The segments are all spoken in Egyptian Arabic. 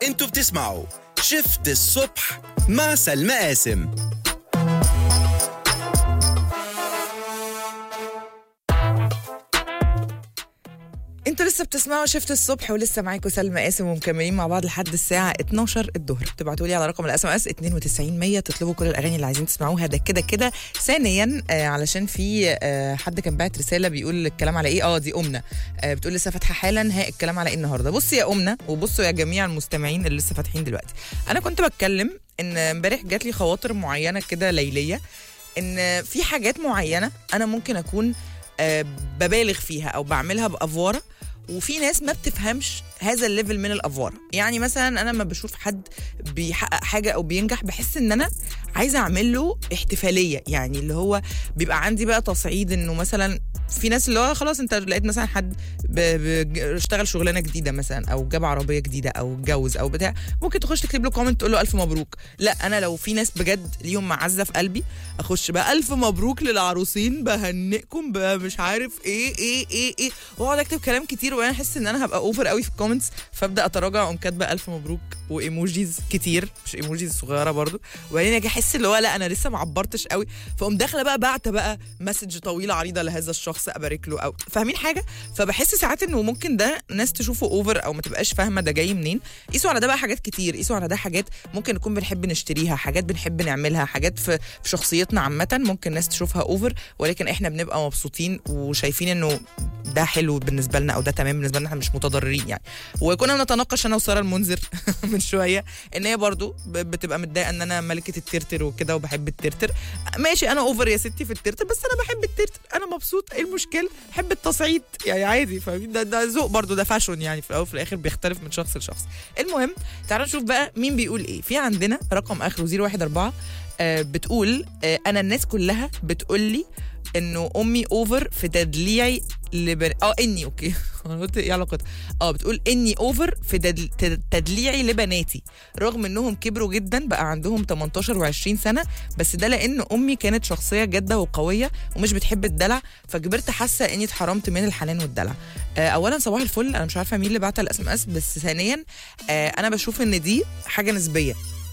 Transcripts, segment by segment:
انتوا بتسمعوا شفت الصبح مع سلمى قاسم انتوا لسه بتسمعوا شفت الصبح ولسه معاكم سلمى قاسم ومكملين مع بعض لحد الساعه 12 الظهر تبعتوا لي على رقم الاس ام اس 92 100 تطلبوا كل الاغاني اللي عايزين تسمعوها ده كده كده ثانيا آه علشان في آه حد كان باعت رساله بيقول الكلام على ايه اه دي امنه آه بتقول لسه فاتحه حالا ها الكلام على ايه النهارده بصي يا امنه وبصوا يا جميع المستمعين اللي لسه فاتحين دلوقتي انا كنت بتكلم ان امبارح جات لي خواطر معينه كده ليليه ان في حاجات معينه انا ممكن اكون آه، ببالغ فيها او بعملها بافواره وفي ناس ما بتفهمش هذا الليفل من الافواره يعني مثلا انا لما بشوف حد بيحقق حاجه او بينجح بحس ان انا عايزه اعمل له احتفاليه يعني اللي هو بيبقى عندي بقى تصعيد انه مثلا في ناس اللي هو خلاص انت لقيت مثلا حد ب- ب- اشتغل شغلانه جديده مثلا او جاب عربيه جديده او اتجوز او بتاع ممكن تخش تكتب له كومنت تقول له الف مبروك لا انا لو في ناس بجد ليهم معزه في قلبي اخش بقى الف مبروك للعروسين بهنئكم بقى مش عارف ايه ايه ايه ايه واقعد اكتب كلام كتير وانا احس ان انا هبقى اوفر قوي في الكومنتس فابدا اتراجع اقوم كاتبه الف مبروك وايموجيز كتير مش ايموجيز صغيره برضو وبعدين اجي احس اللي هو لا انا لسه ما عبرتش قوي فاقوم داخله بقى بعت بقى مسج طويله عريضه لهذا الشخص ابارك له او فاهمين حاجه فبحس ساعات انه ممكن ده ناس تشوفه اوفر او ما تبقاش فاهمه ده جاي منين قيسوا على ده بقى حاجات كتير قيسوا على ده حاجات ممكن نكون بنحب نشتريها حاجات بنحب نعملها حاجات في في شخصيتنا عامه ممكن ناس تشوفها اوفر ولكن احنا بنبقى مبسوطين وشايفين انه ده حلو بالنسبه لنا او ده تمام بالنسبه لنا احنا مش متضررين يعني وكنا بنتناقش انا وساره المنذر من شويه ان هي برضو ب- بتبقى متضايقه ان انا ملكه الترتر وكده وبحب الترتر ماشي انا اوفر يا ستي في الترتر بس انا بحب الترتر انا مبسوط ايه المشكله بحب التصعيد يعني عادي فاهمين ده ده ذوق برضو ده فاشون يعني في الاول وفي الاخر بيختلف من شخص لشخص المهم تعالوا نشوف بقى مين بيقول ايه في عندنا رقم اخره 014 آه بتقول آه انا الناس كلها بتقول لي انه امي اوفر في تدليعي لبن... اه اني اوكي انا قلت ايه علاقتها اه بتقول اني اوفر في دل... تد- تدليعي لبناتي رغم انهم كبروا جدا بقى عندهم 18 و20 سنه بس ده لان امي كانت شخصيه جاده وقويه ومش بتحب الدلع فكبرت حاسه اني اتحرمت من الحنان والدلع آه اولا صباح الفل انا مش عارفه مين اللي بعت الاس ام اس بس ثانيا آه انا بشوف ان دي حاجه نسبيه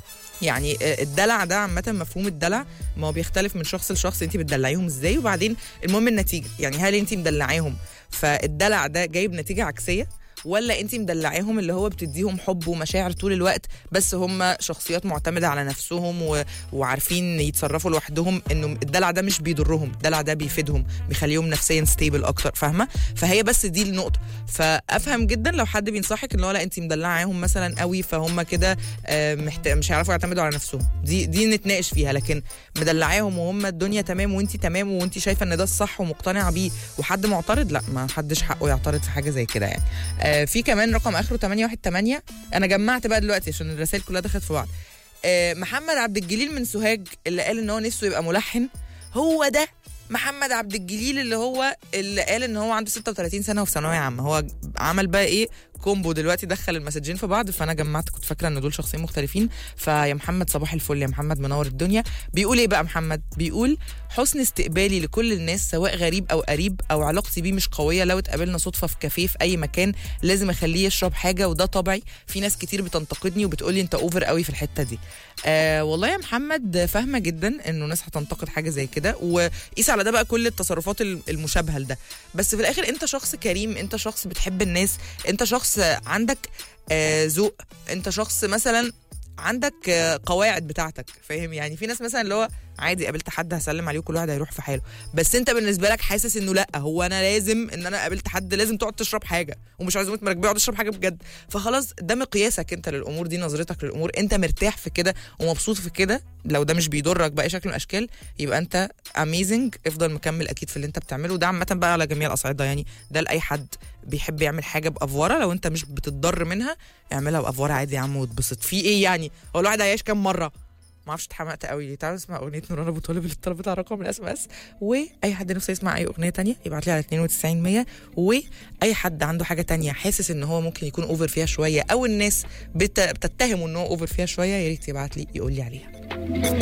يعني آه، الدلع ده عامة مفهوم الدلع ما هو بيختلف من شخص لشخص انت بتدلعيهم ازاي وبعدين المهم النتيجة يعني هل انت مدلعاهم فالدلع ده جايب نتيجة عكسية ولا انت مدلعاهم اللي هو بتديهم حب ومشاعر طول الوقت بس هم شخصيات معتمده على نفسهم و... وعارفين يتصرفوا لوحدهم انه الدلع ده مش بيضرهم الدلع ده بيفيدهم بيخليهم نفسيا ستيبل اكتر فاهمه فهي بس دي النقطه فافهم جدا لو حد بينصحك ان هو لا انت مدلعاهم مثلا قوي فهم كده آه، محت... مش هيعرفوا يعتمدوا على نفسهم دي دي نتناقش فيها لكن مدلعاهم وهم الدنيا تمام وانت تمام وانت شايفه ان ده الصح ومقتنعه بيه وحد معترض لا ما حدش حقه يعترض في حاجه زي كده يعني آه في كمان رقم اخره 818 انا جمعت بقى دلوقتي عشان الرسائل كلها دخلت في بعض آه محمد عبد الجليل من سوهاج اللي قال ان هو نفسه يبقى ملحن هو ده محمد عبد الجليل اللي هو اللي قال ان هو عنده 36 سنه وفي ثانويه عامه هو عمل بقى ايه كومبو دلوقتي دخل المسجين في بعض فانا جمعت كنت فاكره ان دول شخصين مختلفين فيا محمد صباح الفل يا محمد منور الدنيا بيقول ايه بقى محمد بيقول حسن استقبالي لكل الناس سواء غريب او قريب او علاقتي بيه مش قويه لو اتقابلنا صدفه في كافيه في اي مكان لازم اخليه يشرب حاجه وده طبعي في ناس كتير بتنتقدني وبتقولي انت اوفر قوي في الحته دي آه والله يا محمد فاهمه جدا انه ناس هتنتقد حاجه زي كده وقيس على ده بقى كل التصرفات المشابهه لده بس في الاخر انت شخص كريم انت شخص بتحب الناس انت شخص عندك آه، ذوق انت شخص مثلا عندك آه، قواعد بتاعتك فاهم يعني في ناس مثلا اللي هو عادي قابلت حد هسلم عليه وكل واحد هيروح في حاله بس انت بالنسبه لك حاسس انه لا هو انا لازم ان انا قابلت حد لازم تقعد تشرب حاجه ومش عايز اموت بيقعد يشرب حاجه بجد فخلاص ده مقياسك انت للامور دي نظرتك للامور انت مرتاح في كده ومبسوط في كده لو ده مش بيضرك باي شكل من الاشكال يبقى انت اميزنج افضل مكمل اكيد في اللي انت بتعمله وده عامه بقى على جميع الاصعده يعني ده لاي حد بيحب يعمل حاجه بافوره لو انت مش بتتضر منها اعملها بافوره عادي يا عم واتبسط في ايه يعني هو الواحد هيعيش كام مره ما اعرفش اتحمقت قوي ليه تعالوا نسمع اغنيه نوران ابو طالب اللي طلبت على رقم الاس ام اس واي حد نفسه يسمع اي اغنيه تانية يبعت لي على 92 100 واي حد عنده حاجه تانية حاسس ان هو ممكن يكون اوفر فيها شويه او الناس بت... بتتهمه ان هو اوفر فيها شويه يا ريت يبعت لي يقول لي عليها